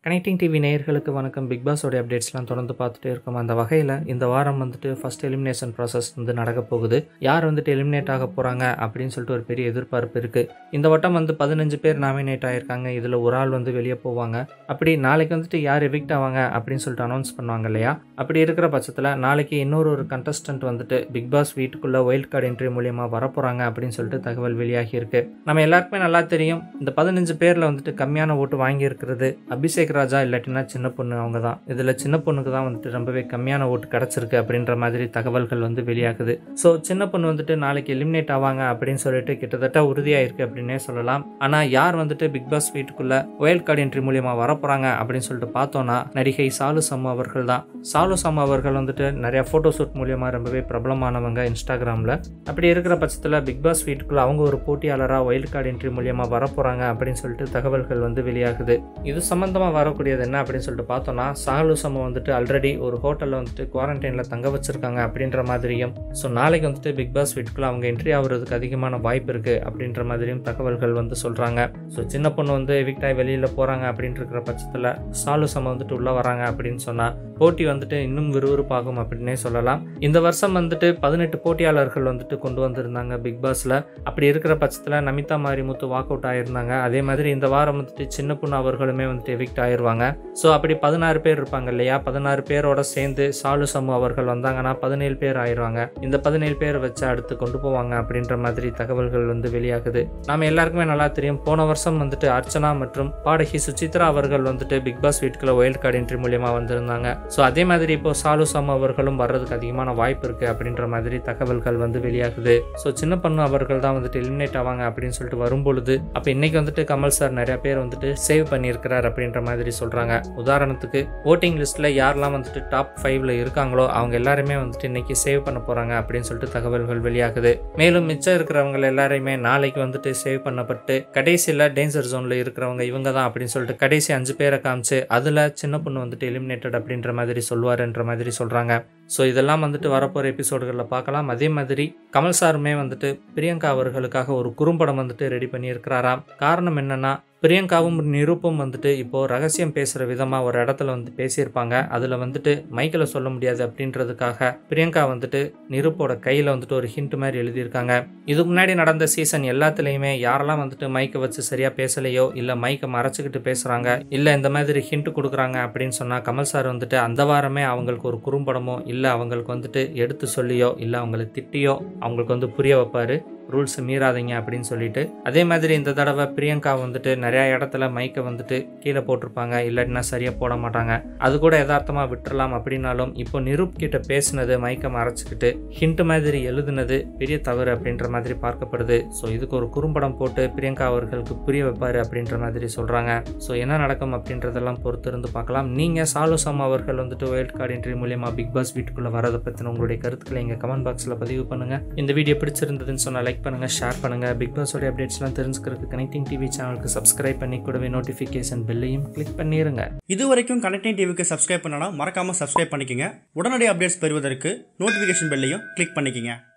connecting TV நேயர்களுக்கு வணக்கம் big பாஸோடைய அப்டேட்ஸ்லாம் தொடர்ந்து பார்த்துட்டே இருக்கோம் அந்த வகையில் இந்த வாரம் வந்துட்டு ஃபர்ஸ்ட் எலிமினேஷன் ப்ராசஸ் வந்து நடக்க போகுது யார் வந்துட்டு எலிமினேட் ஆக போகிறாங்க அப்படின்னு சொல்லிட்டு ஒரு பெரிய எதிர்பார்ப்பு இருக்குது இந்த வட்டம் வந்து பதினஞ்சு பேர் நாமினேட் ஆகியிருக்காங்க இதில் ஒரு ஆள் வந்து வெளியே போவாங்க அப்படி நாளைக்கு வந்துட்டு யார் எவிக்ட் ஆவாங்க அப்படின்னு சொல்லிட்டு அனௌன்ஸ் பண்ணுவாங்க இல்லையா அப்படி இருக்கிற பட்சத்தில் நாளைக்கு இன்னொரு ஒரு கண்டஸ்டன்ட் வந்துட்டு பிக் பாஸ் வீட்டுக்குள்ளே வைல்ட் கார்டு என்ட்ரி மூலியமாக வரப்போகிறாங்க அப்படின்னு சொல்லிட்டு தகவல் வெளியாகி இருக்கு நம்ம எல்லாருக்குமே நல்லா தெரியும் இந்த பதினஞ்சு பேரில் வந்துட்டு கம்மியான ஓட்டு வாங்கியிருக்கிறது அபிஷேக் ராஜா இல்லாட்டினா சின்ன பொண்ணு அவங்க தான் இதில் சின்ன பொண்ணுக்கு தான் வந்துட்டு ரொம்பவே கம்மியான ஓட்டு கிடச்சிருக்கு அப்படின்ற மாதிரி தகவல்கள் வந்து வெளியாகுது ஸோ சின்ன பொண்ணு வந்துட்டு நாளைக்கு எலிமினேட் ஆவாங்க அப்படின்னு சொல்லிட்டு கிட்டத்தட்ட உறுதியாக இருக்குது அப்படின்னே சொல்லலாம் ஆனால் யார் வந்துட்டு பிக் பாஸ் வீட்டுக்குள்ளே ஒயல் கார்டு என்ட்ரி மூலியமாக வரப்போகிறாங்க அப்படின்னு சொல்லிட்டு பார்த்தோன்னா நடிகை சாலு சம்மு அவர்கள் தான் சாலு சம்மு அவர்கள் வந்துட்டு நிறைய ஃபோட்டோ ஷூட் மூலியமாக ரொம்பவே பிரபலமானவங்க இன்ஸ்டாகிராமில் அப்படி இருக்கிற பட்சத்தில் பிக் பாஸ் வீட்டுக்குள்ளே அவங்க ஒரு போட்டியாளராக ஒயல் கார்டு என்ட்ரி மூலியமாக வரப்போகிறாங்க அப்படின்னு சொல்லிட்டு தகவல்கள் வந்து வெளியாகுது இது சம்மந்தமாக வரக்கூடியது என்ன அப்படின்னு சொல்லிட்டு பார்த்தோன்னா சாலு சம்மு வந்துட்டு ஆல்ரெடி ஒரு ஹோட்டலில் வந்துட்டு குவாரண்டைனில் தங்க வச்சிருக்காங்க அப்படின்ற மாதிரியும் ஸோ நாளைக்கு வந்துட்டு பிக் பாஸ் வீட்டுக்குள்ள அவங்க என்ட்ரி ஆகுறதுக்கு அதிகமான வாய்ப்பு இருக்குது அப்படின்ற மாதிரியும் தகவல்கள் வந்து சொல்கிறாங்க ஸோ சின்ன பொண்ணு வந்து எவிக்டாய் வெளியில் போகிறாங்க அப்படின்ட்டு இருக்கிற பட்சத்தில் சாலு சம்மு வந்துட்டு உள்ளே வராங்க அப்படின்னு சொன்னால் போட்டி வந்துட்டு இன்னும் விறுவிறுப்பாகும் அப்படின்னே சொல்லலாம் இந்த வருஷம் வந்துட்டு பதினெட்டு போட்டியாளர்கள் வந்துட்டு கொண்டு வந்திருந்தாங்க பிக் பாஸில் அப்படி இருக்கிற பட்சத்தில் நமிதா மாரிமுத்து வாக் அவுட் ஆயிருந்தாங்க அதே மாதிரி இந்த வாரம் வந்துட்டு சின்ன பொண்ணு அவர்களுமே வந்துட்டு எவிக்ட் ஆயிருவாங்க ஸோ அப்படி பதினாறு பேர் இருப்பாங்க இல்லையா பதினாறு பேரோட சேர்ந்து சாலு சமு அவர்கள் வந்தாங்கன்னா பதினேழு பேர் ஆயிடுவாங்க இந்த பதினேழு பேரை வச்சு அடுத்து கொண்டு போவாங்க அப்படின்ற மாதிரி தகவல்கள் வந்து வெளியாகுது நாம எல்லாருக்குமே நல்லா தெரியும் போன வருஷம் வந்துட்டு அர்ச்சனா மற்றும் பாடகி சுசித்ரா அவர்கள் வந்துட்டு பிக் பாஸ் வீட்டுக்குள்ள ஒயில்ட் கார்டு என்ட்ரி மூலியமா வந்திருந்தாங்க ஸோ அதே மாதிரி இப்போ சாலு சமு அவர்களும் வர்றதுக்கு அதிகமான வாய்ப்பு இருக்கு அப்படின்ற மாதிரி தகவல்கள் வந்து வெளியாகுது ஸோ சின்ன பொண்ணு அவர்கள் தான் வந்துட்டு எலிமினேட் ஆவாங்க அப்படின்னு சொல்லிட்டு வரும்பொழுது அப்போ இன்னைக்கு வந்துட்டு கமல் சார் நிறைய பேர் வந்துட்டு சேவ் பண்ணியிருக்கிறார் அப்படின்ற மாதிரி சொல்றாங்க உதாரணத்துக்கு ஓட்டிங் லிஸ்ட்ல யாரெல்லாம் வந்துட்டு டாப் ஃபைவ்ல இருக்காங்களோ அவங்க எல்லாருமே வந்துட்டு இன்னைக்கு சேவ் பண்ண போறாங்க அப்படின்னு சொல்லிட்டு தகவல்கள் வெளியாகுது மேலும் மிச்சம் இருக்கிறவங்க எல்லாரையுமே நாளைக்கு வந்துட்டு சேவ் பண்ணப்பட்டு கடைசியில் டேஞ்சர் ஜோன்ல இருக்கிறவங்க இவங்க தான் அப்படின்னு சொல்லிட்டு கடைசி அஞ்சு பேரை காமிச்சு அதுல சின்ன பொண்ணு வந்துட்டு எலிமினேட்டட் அப்படின்ற மாதிரி சொல்லுவாருன்ற மாதிரி சொல்றாங்க ஸோ இதெல்லாம் வந்துட்டு வரப்போகிற எபிசோடுகளில் பார்க்கலாம் அதே மாதிரி கமல் சாருமே வந்துட்டு பிரியங்கா அவர்களுக்காக ஒரு குறும்படம் வந்துட்டு ரெடி பண்ணியிருக்கிறாராம் காரணம் என்னன்னா பிரியங்காவும் நிரூப்பும் வந்துட்டு இப்போது ரகசியம் பேசுகிற விதமாக ஒரு இடத்துல வந்து பேசியிருப்பாங்க அதில் வந்துட்டு மைக்கில் சொல்ல முடியாது அப்படின்றதுக்காக பிரியங்கா வந்துட்டு நிரூப்போட கையில் வந்துட்டு ஒரு ஹிண்ட் மாதிரி எழுதியிருக்காங்க இதுக்கு முன்னாடி நடந்த சீசன் எல்லாத்துலேயுமே யாரெல்லாம் வந்துட்டு மைக்கை வச்சு சரியாக பேசலையோ இல்லை மைக்கை மறைச்சிக்கிட்டு பேசுகிறாங்க இல்லை இந்த மாதிரி ஹிண்ட் கொடுக்குறாங்க அப்படின்னு சொன்னால் கமல் சார் வந்துட்டு அந்த வாரமே அவங்களுக்கு ஒரு குறும்படமோ இல்லை அவங்களுக்கு வந்துட்டு எடுத்து சொல்லியோ இல்லை அவங்களை திட்டியோ அவங்களுக்கு வந்து புரிய வைப்பார் ரூல்ஸ் மீறாதீங்க அப்படின்னு சொல்லிட்டு அதே மாதிரி இந்த தடவை பிரியங்கா வந்துட்டு நிறையா இடத்துல மைக்கை வந்துட்டு கீழே போட்டிருப்பாங்க இல்லாட்டினா சரியாக போட மாட்டாங்க அது கூட யதார்த்தமாக விட்டுறலாம் அப்படின்னாலும் இப்போ நிரூப் கிட்ட பேசினது மைக்கை மறைச்சிக்கிட்டு ஹிண்ட் மாதிரி எழுதுனது பெரிய தவறு அப்படின்ற மாதிரி பார்க்கப்படுது ஸோ இதுக்கு ஒரு குறும்படம் போட்டு பிரியங்கா அவர்களுக்கு புரிய வைப்பாரு அப்படின்ற மாதிரி சொல்கிறாங்க ஸோ என்ன நடக்கும் அப்படின்றதெல்லாம் பொறுத்து இருந்து பார்க்கலாம் நீங்கள் சாலுசம் அவர்கள் வந்துட்டு ஒயில்ட் கார்டு என்ட்ரி மூலியமாக பிக் பாஸ் வீட்டுக்குள்ளே வரதை பற்றின உங்களுடைய கருத்துக்களை எங்கள் கமெண்ட் பாக்ஸில் பதிவு பண்ணுங்கள் இந்த வீடியோ பிடிச்சிருந்ததுன்னு சொன்னால் லைக் பண்ணுங்கள் ஷேர் பண்ணுங்கள் பிக் பாஸோட அப்டேட்ஸ்லாம் தெரிஞ்சுக்கிறதுக்கு கனெக்டிங் டிவி சேனலுக்கு சப்ஸ்கிரைப் பண்ணி கூடவே நோட்டிஃபிகேஷன் பெல்லையும் கிளிக் பண்ணிடுங்க இது வரைக்கும் கனெக்டிங் டிவிக்கு சப்ஸ்கிரைப் பண்ணனா மறக்காம சப்ஸ்கிரைப் பண்ணிக்கங்க உடனடி அப்டேட்ஸ் பெறுவதற்கு நோட்டிஃபிகேஷன் பெல்லையும் கிளிக் பண்ணிக்கங்க